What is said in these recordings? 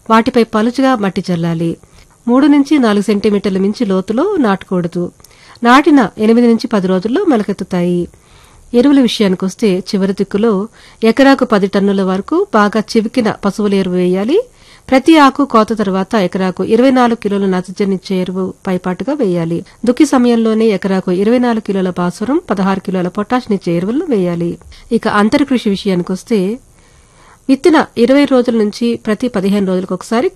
వాటిపై పలుచగా మట్టి చల్లాలి మూడు నుంచి నాలుగు సెంటీమీటర్ల మించి లోతులో నాటకూడదు నాటిన ఎనిమిది నుంచి పది రోజుల్లో మొలకెత్తుతాయి ఎరువుల విషయానికొస్తే చివరి దిక్కులో ఎకరాకు పది టన్నుల వరకు బాగా చివికిన పశువుల ఎరువు వేయాలి ప్రతి ఆకు కోత తర్వాత ఎకరాకు ఇరవై నాలుగు కిలోల నత్రజనిచ్చే ఎరువు పైపాటుగా వేయాలి దుక్కి సమయంలోనే ఎకరాకు ఇరవై నాలుగు కిలోల భాస్వరం పదహారు కిలోల పొటాషినిచ్చే ఎరువులను వేయాలి ఇక అంతర్కృషి విషయానికొస్తే విత్తిన ఇరవై రోజుల నుంచి ప్రతి పదిహేను రోజులకు ఒకసారి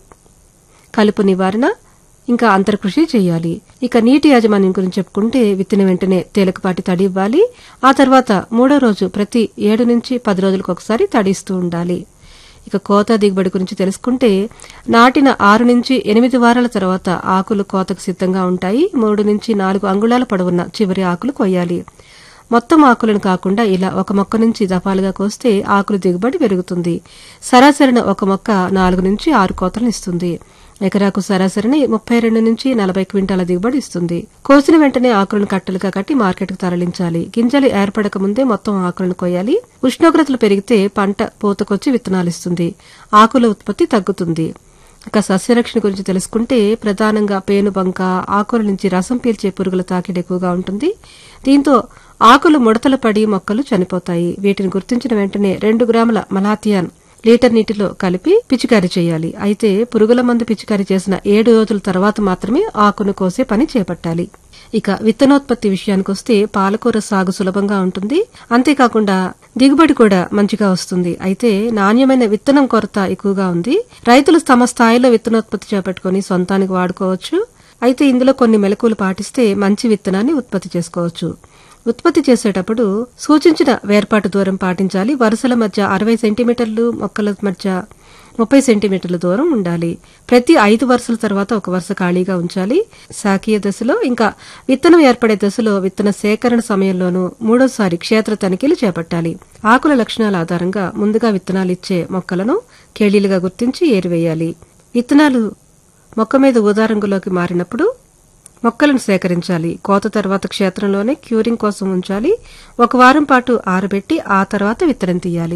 కలుపు నివారణ ఇంకా అంతర్కృషి చేయాలి ఇక నీటి యాజమాన్యం గురించి చెప్పుకుంటే విత్తిన వెంటనే తేలికపాటి తడి ఇవ్వాలి ఆ తర్వాత మూడో రోజు ప్రతి ఏడు నుంచి పది రోజులకు ఒకసారి తడిస్తూ ఉండాలి ఇక కోత దిగుబడి గురించి తెలుసుకుంటే నాటిన ఆరు నుంచి ఎనిమిది వారాల తర్వాత ఆకులు కోతకు సిద్ధంగా ఉంటాయి మూడు నుంచి నాలుగు అంగుళాల పొడవున్న చివరి ఆకులు కొయ్యాలి మొత్తం ఆకులను కాకుండా ఇలా ఒక మొక్క నుంచి దఫాలుగా కోస్తే ఆకులు దిగుబడి పెరుగుతుంది సరాసరిన ఒక మొక్క నాలుగు నుంచి ఆరు కోతలను ఇస్తుంది ఎకరాకు సరాసరిని ముప్పై రెండు నుంచి నలభై క్వింటాల దిగుబడి ఇస్తుంది కోసిన వెంటనే ఆకులను కట్టలుగా కట్టి మార్కెట్కు తరలించాలి గింజలు ఏర్పడక ముందే మొత్తం ఆకులను కొయ్యాలి ఉష్ణోగ్రతలు పెరిగితే పంట పూతకొచ్చి విత్తనాలు ఇస్తుంది ఆకుల ఉత్పత్తి తగ్గుతుంది ఇక సస్యరక్షణ గురించి తెలుసుకుంటే ప్రధానంగా పేనుబంక ఆకుల నుంచి రసం పీల్చే పురుగుల తాకిడి ఎక్కువగా ఉంటుంది దీంతో ఆకులు ముడతలు పడి మొక్కలు చనిపోతాయి వీటిని గుర్తించిన వెంటనే రెండు గ్రాముల మలాథియాన్ లీటర్ నీటిలో కలిపి పిచికారీ చేయాలి అయితే పురుగుల మందు పిచికారీ చేసిన ఏడు రోజుల తర్వాత మాత్రమే ఆకును కోసే పని చేపట్టాలి ఇక విత్తనోత్పత్తి విషయానికొస్తే పాలకూర సాగు సులభంగా ఉంటుంది అంతేకాకుండా దిగుబడి కూడా మంచిగా వస్తుంది అయితే నాణ్యమైన విత్తనం కొరత ఎక్కువగా ఉంది రైతులు తమ స్థాయిలో విత్తనోత్పత్తి చేపట్టుకుని సొంతానికి వాడుకోవచ్చు అయితే ఇందులో కొన్ని మెలకువలు పాటిస్తే మంచి విత్తనాన్ని ఉత్పత్తి చేసుకోవచ్చు ఉత్పత్తి చేసేటప్పుడు సూచించిన వేర్పాటు దూరం పాటించాలి వరుసల మధ్య అరవై సెంటీమీటర్లు మొక్కల మధ్య ముప్పై సెంటీమీటర్ల దూరం ఉండాలి ప్రతి ఐదు వరుసల తర్వాత ఒక వరుస ఖాళీగా ఉంచాలి శాకీయ దశలో ఇంకా విత్తనం ఏర్పడే దశలో విత్తన సేకరణ సమయంలోనూ మూడోసారి క్షేత్ర తనిఖీలు చేపట్టాలి ఆకుల లక్షణాల ఆధారంగా ముందుగా విత్తనాలు ఇచ్చే మొక్కలను కేళీలుగా గుర్తించి ఏరివేయాలి విత్తనాలు మొక్క మీద ఊదా రంగులోకి మారినప్పుడు మొక్కలను సేకరించాలి కోత తర్వాత క్షేత్రంలోనే క్యూరింగ్ కోసం ఉంచాలి ఒక వారం పాటు ఆరబెట్టి ఆ తర్వాత విత్తనం తీయాలి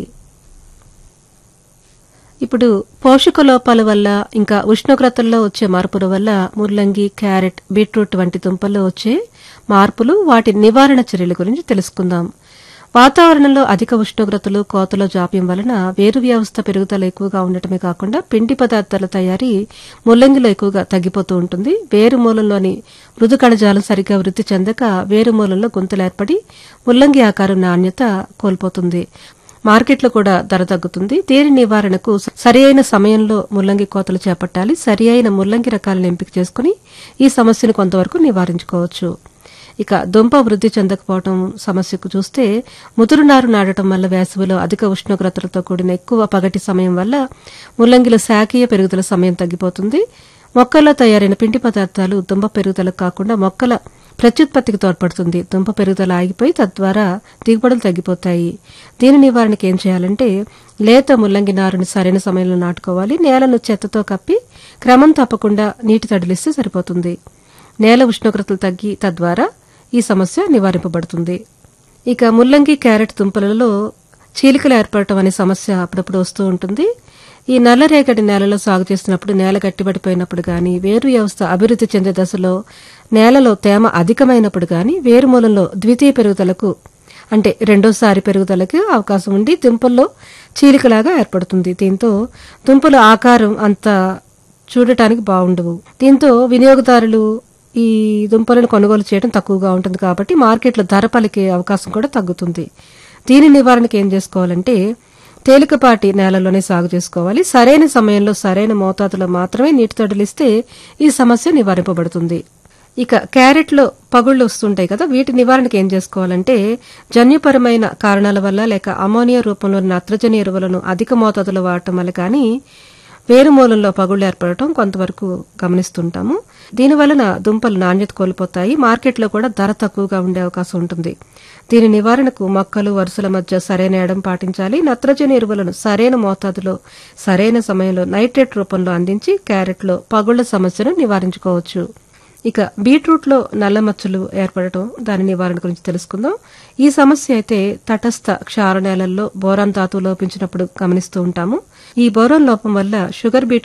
ఇప్పుడు పోషక లోపాల వల్ల ఇంకా ఉష్ణోగ్రతల్లో వచ్చే మార్పుల వల్ల ముల్లంగి క్యారెట్ బీట్రూట్ వంటి దుంపల్లో వచ్చే మార్పులు వాటి నివారణ చర్యల గురించి తెలుసుకుందాం వాతావరణంలో అధిక ఉష్ణోగ్రతలు కోతలో జాప్యం వలన వేరు వ్యవస్థ పెరుగుదల ఎక్కువగా ఉండటమే కాకుండా పిండి పదార్థాల తయారీ ముల్లంగిలో ఎక్కువగా తగ్గిపోతూ ఉంటుంది వేరు మూలంలోని మృదు కణజాలం సరిగ్గా వృద్ధి చెందక వేరు మూలంలో గుంతలు ఏర్పడి ముల్లంగి ఆకారం నాణ్యత కోల్పోతుంది మార్కెట్లో కూడా ధర తగ్గుతుంది దీని నివారణకు సరి అయిన సమయంలో ముల్లంగి కోతలు చేపట్టాలి సరి అయిన ముల్లంగి రకాలను ఎంపిక చేసుకుని ఈ సమస్యను కొంతవరకు నివారించుకోవచ్చు ఇక దుంప వృద్ధి చెందకపోవడం సమస్యకు చూస్తే ముదురు నారు నాటడం వల్ల వేసవిలో అధిక ఉష్ణోగ్రతలతో కూడిన ఎక్కువ పగటి సమయం వల్ల ముల్లంగిలో శాఖీయ పెరుగుదల సమయం తగ్గిపోతుంది మొక్కల్లో తయారైన పిండి పదార్థాలు దుంప పెరుగుదలకు కాకుండా మొక్కల ప్రత్యుత్పత్తికి తోడ్పడుతుంది దుంప పెరుగుదల ఆగిపోయి తద్వారా దిగుబడులు తగ్గిపోతాయి దీని నివారణకు ఏం చేయాలంటే లేత ముల్లంగి నారుని సరైన సమయంలో నాటుకోవాలి నేలను చెత్తతో కప్పి క్రమం తప్పకుండా నీటి తడిలిస్తే సరిపోతుంది నేల ఉష్ణోగ్రతలు తగ్గి తద్వారా ఈ సమస్య నివారింపబడుతుంది ఇక ముల్లంగి క్యారెట్ దుంపలలో చీలికలు ఏర్పడటం అనే సమస్య అప్పుడప్పుడు వస్తూ ఉంటుంది ఈ నల్లరేగడి నేలలో సాగు చేసినప్పుడు నేల గట్టిపడిపోయినప్పుడు గాని వేరు వ్యవస్థ అభివృద్ధి చెందే దశలో నేలలో తేమ అధికమైనప్పుడు గాని వేరు మూలంలో ద్వితీయ పెరుగుదలకు అంటే రెండోసారి పెరుగుదలకు అవకాశం ఉండి దుంపల్లో చీలికలాగా ఏర్పడుతుంది దీంతో దుంపల ఆకారం అంత చూడటానికి బాగుండవు దీంతో వినియోగదారులు ఈ దుంపలను కొనుగోలు చేయడం తక్కువగా ఉంటుంది కాబట్టి మార్కెట్లో ధర పలికే అవకాశం కూడా తగ్గుతుంది దీని నివారణకు ఏం చేసుకోవాలంటే తేలికపాటి నేలలోనే సాగు చేసుకోవాలి సరైన సమయంలో సరైన మోతాదులో మాత్రమే నీటి తొడలిస్తే ఈ సమస్య నివారింపబడుతుంది ఇక క్యారెట్లో పగుళ్లు వస్తుంటాయి కదా వీటి నివారణకు ఏం చేసుకోవాలంటే జన్యుపరమైన కారణాల వల్ల లేక అమోనియా రూపంలోని నత్రజని ఎరువులను అధిక మోతాదులో వాడటం వల్ల కానీ వేరుమూలంలో పగుళ్లు ఏర్పడటం కొంతవరకు గమనిస్తుంటాము దీనివలన దుంపలు నాణ్యత కోల్పోతాయి మార్కెట్లో కూడా ధర తక్కువగా ఉండే అవకాశం ఉంటుంది దీని నివారణకు మొక్కలు వరుసల మధ్య సరైన ఎడం పాటించాలి నత్రజని ఎరువులను సరైన మోతాదులో సరైన సమయంలో నైట్రేట్ రూపంలో అందించి క్యారెట్లో పగుళ్ల సమస్యను నివారించుకోవచ్చు ఇక బీట్రూట్లో నల్ల మచ్చలు ఏర్పడటం దాని నివారణ గురించి తెలుసుకుందాం ఈ సమస్య అయితే తటస్థ క్షార నేలల్లో బోరాన్ ధాతువు లోపించినప్పుడు గమనిస్తూ ఉంటాము ఈ బోరాన్ లోపం వల్ల షుగర్ బీట్